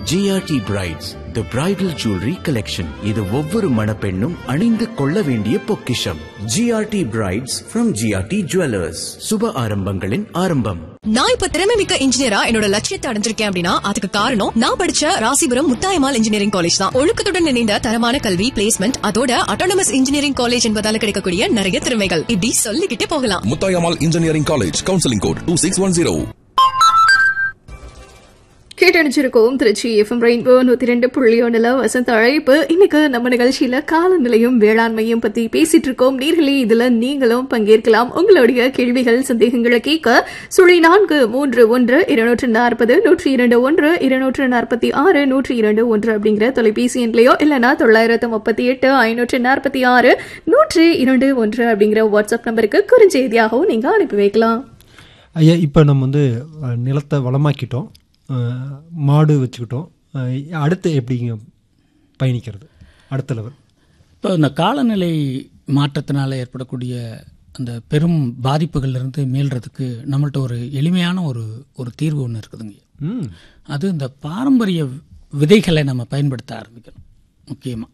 GRT brides the bridal jewellery collection இது ஒவ்வொரு மணப்பெண்ணும் அணிந்து கொள்ள வேண்டிய பொக்கிஷம் GRT brides from GRT jewellers சுப ஆரம்பங்களின் ஆரம்பம் நான் இப்ப திறமை மிக்க இன்ஜினியரா என்னோட லட்சியத்தை அடைஞ்சிருக்கேன் அப்படின்னா அதுக்கு காரணம் நான் படிச்ச ராசிபுரம் முத்தாயமால் இன்ஜினியரிங் காலேஜ் தான் ஒழுக்கத்துடன் இணைந்த தரமான கல்வி பிளேஸ்மெண்ட் அதோட அட்டானமஸ் இன்ஜினியரிங் காலேஜ் என்பதால கிடைக்கக்கூடிய நிறைய திறமைகள் இப்படி சொல்லிக்கிட்டே போகலாம் Muthayammal engineering college counselling code two six one zero கேட்டணிச்சிருக்கோம் திருச்சி எஃப்எம் ரெயின்போ நூத்தி ரெண்டு புள்ளி ஒண்ணுல வசந்த அழைப்பு இன்னைக்கு நம்ம நிகழ்ச்சியில காலநிலையும் வேளாண்மையும் பத்தி பேசிட்டு இருக்கோம் நீர்களே இதுல நீங்களும் பங்கேற்கலாம் உங்களுடைய கேள்விகள் சந்தேகங்களை கேட்க சுழி நான்கு மூன்று ஒன்று இருநூற்று நாற்பது நூற்றி இரண்டு ஒன்று இருநூற்று நாற்பத்தி ஆறு நூற்றி இரண்டு ஒன்று அப்படிங்கிற தொலைபேசி எண்லையோ இல்லைன்னா தொள்ளாயிரத்து முப்பத்தி எட்டு ஐநூற்று நாற்பத்தி ஆறு நூற்றி இரண்டு ஒன்று அப்படிங்கிற வாட்ஸ்அப் நம்பருக்கு குறுஞ்செய்தியாகவும் நீங்க அனுப்பி வைக்கலாம் ஐயா இப்போ நம்ம வந்து அஹ், நிலத்தை வளமாக்கிட்டோம் அஹ், மாடு வச்சுக்கிட்டோம் அஹ், அடுத்து எப்படிங்க பயணிக்கிறது அடுத்த லெவல் இப்போ இந்த காலநிலை மாற்றத்தினால ஏற்படக்கூடிய அந்த பெரும் பாதிப்புகள்லேருந்து மீள்றதுக்கு நம்மள்ட்ட ஒரு எளிமையான ஒரு ஒரு தீர்வு ஒன்று இருக்குதுங்க ம் அது இந்த பாரம்பரிய விதைகளை நம்ம பயன்படுத்த ஆரம்பிக்கணும் முக்கியமாக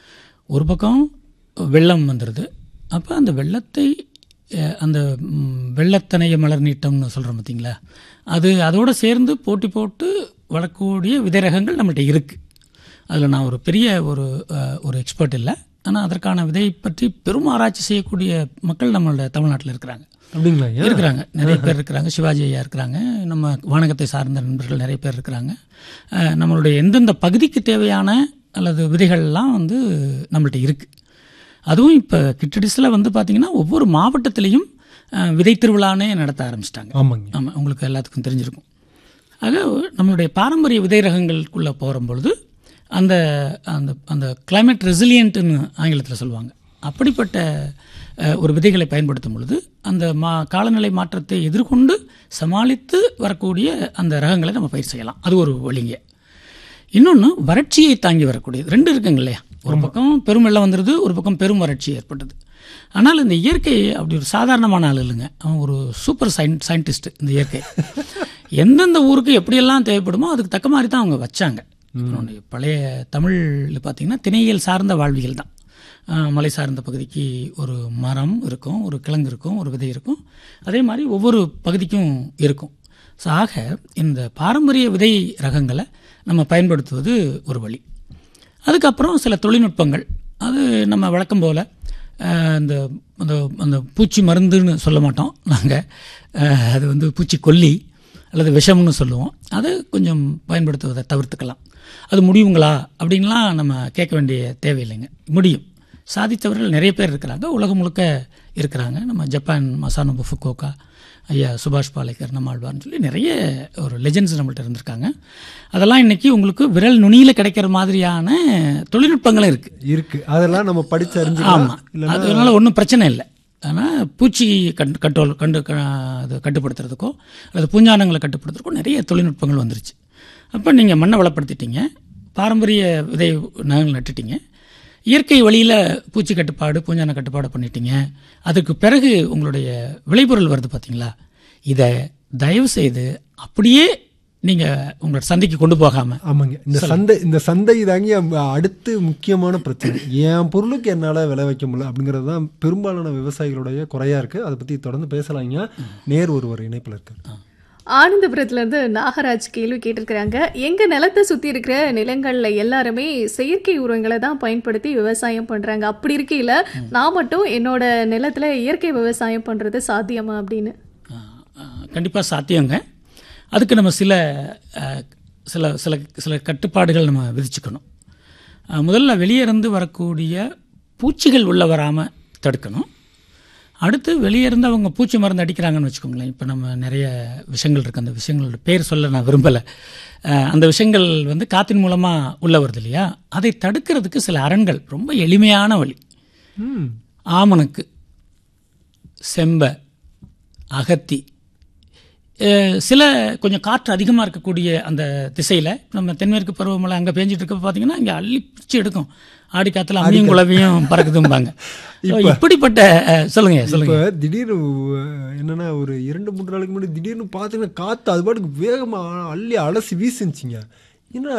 ஒரு பக்கம் வெள்ளம் வந்துடுது அப்போ அந்த வெள்ளத்தை அஹ், அந்த ம், வெள்ளத்தனைய மலர் நீட்டம்னு சொல்கிறோம் பார்த்தீங்களா அது அதோடு சேர்ந்து போட்டி போட்டு வளரக்கூடிய விதை ரகங்கள் நம்மள்ட்ட இருக்குது அதில் நான் ஒரு பெரிய ஒரு அஹ், ஒரு எக்ஸ்பர்ட் இல்லை ஆனால் அதற்கான விதை பற்றி பெரும் ஆராய்ச்சி செய்யக்கூடிய மக்கள் நம்மளோட தமிழ்நாட்டில் இருக்கிறாங்க அப்படிங்களா ஐயா இருக்கிறாங்க நிறைய பேர் இருக்கிறாங்க சிவாஜி ஐயா இருக்கிறாங்க நம்ம வானகத்தை சார்ந்த நண்பர்கள் நிறைய பேர் இருக்கிறாங்க அஹ், நம்மளுடைய எந்தெந்த பகுதிக்கு தேவையான அல்லது விதைகள்லாம் வந்து நம்மள்ட்ட இருக்குது அதுவும் இப்போ கிட்டடிஸில் வந்து பார்த்திங்கன்னா ஒவ்வொரு மாவட்டத்திலையும் அஹ், விதை திருவிழானே நடத்த ஆரம்பிச்சிட்டாங்க ஆமாங்க ஆமாம் உங்களுக்கு எல்லாத்துக்கும் தெரிஞ்சிருக்கும் ஆக நம்மளுடைய பாரம்பரிய விதை ரகங்களுக்குள்ளே போகிற பொழுது அந்த அந்த அந்த climate ரெசிலியன்ட்னு ஆங்கிலத்தில் சொல்லுவாங்க அப்படிப்பட்ட அஹ், ஒரு விதைகளை பயன்படுத்தும் பொழுது அந்த மா காலநிலை மாற்றத்தை எதிர்கொண்டு சமாளித்து வரக்கூடிய அந்த ரகங்களை நம்ம பயிர் செய்யலாம் அது ஒரு வழிங்க இன்னொன்று வறட்சியை தாங்கி வரக்கூடியது ரெண்டு இருக்குங்க இல்லையா ஒரு பக்கம் பெரும் வெள்ளம் வந்துடுது ஒரு பக்கம் பெரும் வறட்சி ஏற்பட்டது ஆனால் இந்த இயற்கை அப்படி ஒரு சாதாரணமான ஆள் இல்லைங்க அவன் ஒரு சூப்பர் சயின் சயின்டிஸ்ட் இந்த இயற்கை எந்தெந்த ஊருக்கு எப்படியெல்லாம் தேவைப்படுமோ அதுக்கு தக்க மாதிரி தான் அவங்க வச்சாங்க இன்னொன்னு பழைய தமிழில் பார்த்தீங்கன்னா திணையியல் சார்ந்த வாழ்வியல் தான் ஆஹ் மலை சார்ந்த பகுதிக்கு ஒரு மரம் இருக்கும் ஒரு கிழங்கு இருக்கும் ஒரு விதை இருக்கும் அதே மாதிரி ஒவ்வொரு பகுதிக்கும் இருக்கும் ஸோ ஆக இந்த பாரம்பரிய விதை ரகங்களை நம்ம பயன்படுத்துவது ஒரு வழி அதுக்கப்புறம் சில தொழில்நுட்பங்கள் அது நம்ம வழக்கம் போல் இந்த அந்த அந்த பூச்சி மருந்துன்னு சொல்ல மாட்டோம் நாங்கள் அது வந்து பூச்சி கொல்லி அல்லது விஷம்னு சொல்லுவோம் அதை கொஞ்சம் பயன்படுத்துவதை தவிர்த்துக்கலாம் அது முடியுங்களா அப்படின்லாம் நம்ம கேட்க வேண்டிய தேவையில்லைங்க முடியும் சாதித்தவர்கள் நிறைய பேர் இருக்கிறாங்க உலகம் முழுக்க இருக்கிறாங்க நம்ம ஜப்பான் மசானோபு ஃபுக்கோக்கா ஐயா சுபாஷ் பாலேக்கர் நம்மாழ்வார்னு சொல்லி நிறைய ஒரு லெஜெண்ட்ஸ் நம்மள்ட்ட இருந்திருக்காங்க அதெல்லாம் இன்னைக்கு உங்களுக்கு விரல் நுனியில் கிடைக்கிற மாதிரியான தொழில்நுட்பங்களும் இருக்குது இருக்கு அதெல்லாம் நம்ம படிச்சு ஆமாம் அறிஞ்சுக்கலாம் இல்லைன்னா அதனால ஒன்றும் பிரச்சனை இல்லை ஆனால் பூச்சி கண் கண்ட்ரோல் கண்டு க- அது கட்டுப்படுத்துறதுக்கோ அல்லது பூஞ்சானங்களை கட்டுப்படுத்துறதுக்கோ நிறைய தொழில்நுட்பங்கள் வந்துருச்சு அப்போ நீங்கள் மண்ணை வளப்படுத்திட்டீங்க பாரம்பரிய விதை நகங்கள் நட்டுட்டீங்க இயற்கை வழியில் பூச்சி கட்டுப்பாடு பூஞ்சான கட்டுப்பாடு பண்ணிட்டீங்க அதுக்கு பிறகு உங்களுடைய விளைபொருள் வருது பார்த்தீங்களா இதை தயவு செய்து அப்படியே நீங்கள் உங்களோட சந்தைக்கு கொண்டு போகாமல் ஆமாங்க இந்த சந்தை இந்த சந்தை தாங்க அடுத்து முக்கியமான பிரச்சனை என் பொருளுக்கு என்னால் விளை வைக்க முடியல அப்படிங்கிறது தான் பெரும்பாலான விவசாயிகளுடைய குறையா இருக்கு அதை பற்றி தொடர்ந்து பேசலாங்க நேர் ஒருவர் இணைப்பில் இருக்கார் ஆனந்தபுரத்துல இருந்து நாகராஜ் கேள்வி கேட்டிருக்கிறாங்க எங்க நிலத்தை சுத்தி இருக்கிற நிலங்கள்ல எல்லாருமே செயற்கை உரங்களை தான் பயன்படுத்தி விவசாயம் பண்றாங்க அப்படி இருக்கையில நான் மட்டும் என்னோட நிலத்துல இயற்கை விவசாயம் பண்றது சாத்தியமா அப்படின்னு கண்டிப்பாக சாத்தியங்க அதுக்கு நம்ம சில அஹ், சில சில சில கட்டுப்பாடுகள் நம்ம விதிச்சுக்கணும் அஹ், முதல்ல வெளியே இருந்து வரக்கூடிய பூச்சிகள் உள்ள வராமல் தடுக்கணும் அடுத்து வெளியே இருந்து அவங்க பூச்சி மருந்து அடிக்கிறாங்கன்னு வச்சுக்கோங்களேன் இப்போ நம்ம நிறைய விஷயங்கள் இருக்குது அந்த விஷயங்களோட பேர் சொல்ல நான் விரும்பலை அந்த விஷயங்கள் வந்து காற்றின் மூலமாக உள்ள வருது இல்லையா அதை தடுக்கிறதுக்கு சில அரண்கள் ரொம்ப எளிமையான வழி ஆமணக்கு செம்ப அகத்தி அஹ் சில கொஞ்சம் காற்று அதிகமாக இருக்கக்கூடிய அந்த திசையில் நம்ம தென்மேற்கு பருவமழை அங்கே பேஞ்சிட்டு இருக்க பார்த்தீங்கன்னா இங்கே அள்ளி பிடிச்சி எடுக்கும் ஆடி காற்றுல அம்மியும் குழவையும் பறக்குதும்பாங்க So, இப்படிப்பட்ட அஹ், சொல்லுங்க இப்போ சொல்லுங்க திடீர்னு அஹ், என்னன்னா ஒரு இரண்டு மூன்று நாளைக்கு முன்னாடி திடீர்னு பார்த்தீங்கன்னா காற்று அது பாட்டுக்கு வேகமாக அள்ளி அலசி வீசுச்சுங்க என்ன